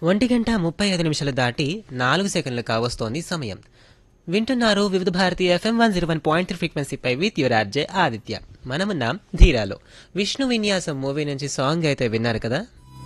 ఒంటి గంట ముప్పై ఐదు నిమిషాలు దాటి నాలుగు సెకండ్లు కావస్తోంది సమయం వింటున్నారు Vividh Bharati FM one zero one point three ఫ్రీక్వెన్సీపై విత్ యువర్ ఆర్జే ఆదిత్య మనమున్నాం ధీరాలో విష్ణు విన్యాసం మూవీ నుంచి సాంగ్ అయితే విన్నారు కదా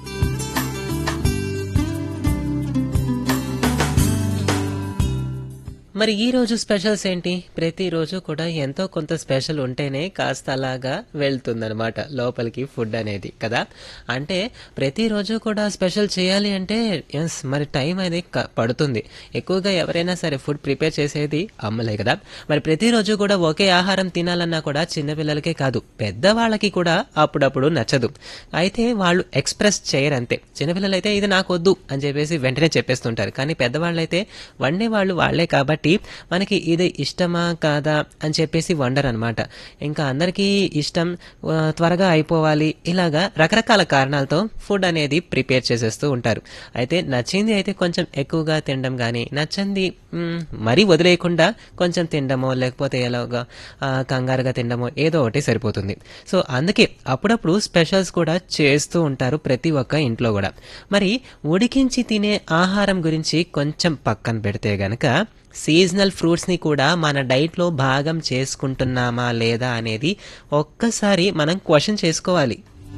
మరి ఈ రోజు స్పెషల్స్ ఏంటి ప్రతిరోజు కూడా ఎంతో కొంత స్పెషల్ ఉంటేనే కాస్త అలాగా వెళ్తుందనమాట లోపలికి ఫుడ్ అనేది కదా అంటే ప్రతిరోజు కూడా స్పెషల్ చేయాలి అంటే ఎస్ మరి టైం అనేది క- పడుతుంది ఎక్కువగా ఎవరైనా సరే ఫుడ్ ప్రిపేర్ చేసేది అమ్మలే కదా మరి ప్రతిరోజు కూడా ఒకే ఆహారం తినాలన్నా కూడా చిన్నపిల్లలకే కాదు పెద్దవాళ్ళకి కూడా అప్పుడప్పుడు నచ్చదు అయితే వాళ్ళు ఎక్స్ప్రెస్ చేయరు అంతే చిన్నపిల్లలు అయితే ఇది నాకు వద్దు అని చెప్పేసి వెంటనే చెప్పేస్తుంటారు కానీ పెద్దవాళ్ళు అయితే వండే వాళ్ళు వాళ్ళే కాబట్టి మనకి ఇది ఇష్టమా కాదా అని చెప్పేసి వండరు అనమాట ఇంకా అందరికీ ఇష్టం ఆ, త్వరగా అయిపోవాలి ఇలాగా రకరకాల కారణాలతో ఫుడ్ అనేది ప్రిపేర్ చేసేస్తూ ఉంటారు అయితే నచ్చింది అయితే కొంచెం ఎక్కువగా తినడం కానీ నచ్చంది మ్, మరీ వదిలేయకుండా కొంచెం తినడమో లేకపోతే ఎలాగా ఆ, కంగారుగా తినడమో ఏదో ఒకటి సరిపోతుంది సో అందుకే అప్పుడప్పుడు స్పెషల్స్ కూడా చేస్తూ ఉంటారు ప్రతి ఒక్క ఇంట్లో కూడా మరి ఉడికించి తినే ఆహారం గురించి కొంచెం పక్కన పెడితే గనక సీజనల్ ఫ్రూట్స్ని కూడా మన డైట్లో భాగం చేసుకుంటున్నామా లేదా అనేది ఒక్కసారి మనం క్వశ్చన్ చేసుకోవాలి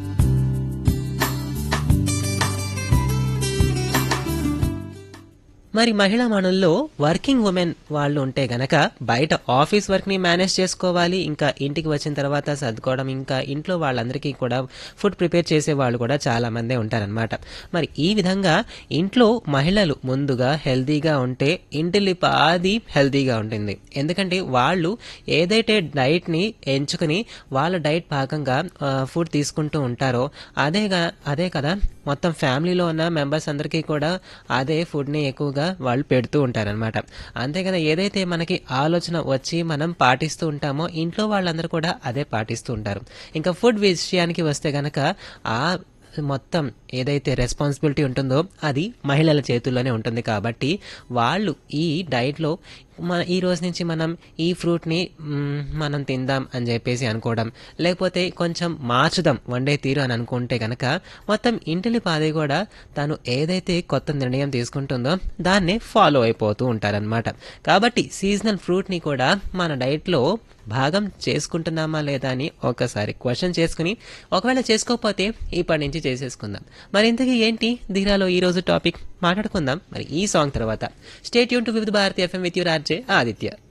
మరి మహిళా మనుల్లో వర్కింగ్ ఉమెన్ వాళ్ళు ఉంటే గనక బయట ఆఫీస్ వర్క్ని మేనేజ్ చేసుకోవాలి ఇంకా ఇంటికి వచ్చిన తర్వాత సర్దుకోవడం ఇంకా ఇంట్లో వాళ్ళందరికీ కూడా ఫుడ్ ప్రిపేర్ చేసే వాళ్ళు కూడా చాలా మందే ఉంటారనమాట మరి ఈ విధంగా ఇంట్లో మహిళలు ముందుగా హెల్తీగా ఉంటే ఇంటిల్లిపాది హెల్తీగా ఉంటుంది ఎందుకంటే వాళ్ళు ఏదైతే డైట్ని ఎంచుకుని వాళ్ళ డైట్ భాగంగా ఫుడ్ తీసుకుంటూ ఉంటారో అదేగా అదే కదా మొత్తం ఫ్యామిలీలో ఉన్న మెంబర్స్ అందరికీ కూడా అదే ఫుడ్ని ఎక్కువగా వాళ్ళు పెడుతూ ఉంటారనమాట అంతే కదా ఏదైతే మనకి ఆలోచన వచ్చి మనం పాటిస్తూ ఉంటామో ఇంట్లో వాళ్ళందరూ కూడా అదే పాటిస్తూ ఉంటారు ఇంకా ఫుడ్ విషయానికి వస్తే గనక ఆ మొత్తం ఏదైతే రెస్పాన్సిబిలిటీ ఉంటుందో అది మహిళల చేతుల్లోనే ఉంటుంది కాబట్టి వాళ్ళు ఈ డైట్లో మన ఈ రోజు నుంచి మనం ఈ ఫ్రూట్ని మ్, మనం తిందాం అని చెప్పేసి అనుకోవడం లేకపోతే కొంచెం మార్చుదాం వండే తీరు అని అనుకుంటే కనుక మొత్తం ఇంటిని పాది కూడా తను ఏదైతే కొత్త నిర్ణయం తీసుకుంటుందో దాన్నే ఫాలో అయిపోతూ ఉంటారనమాట కాబట్టి సీజనల్ ఫ్రూట్ని కూడా మన డైట్లో భాగం చేసుకుంటున్నామా లేదా అని ఒకసారి క్వశ్చన్ చేసుకుని ఒకవేళ చేసుకోకపోతే ఇప్పటి నుంచి చేసేసుకుందాం మరి ఇంతకీ ఏంటి ధీరాలో ఈ రోజు టాపిక్ మాట్లాడుకుందాం మరి ఈ సాంగ్ తర్వాత స్టేట్ యూన్ to Vividh Bharati FM with your RJ Aditya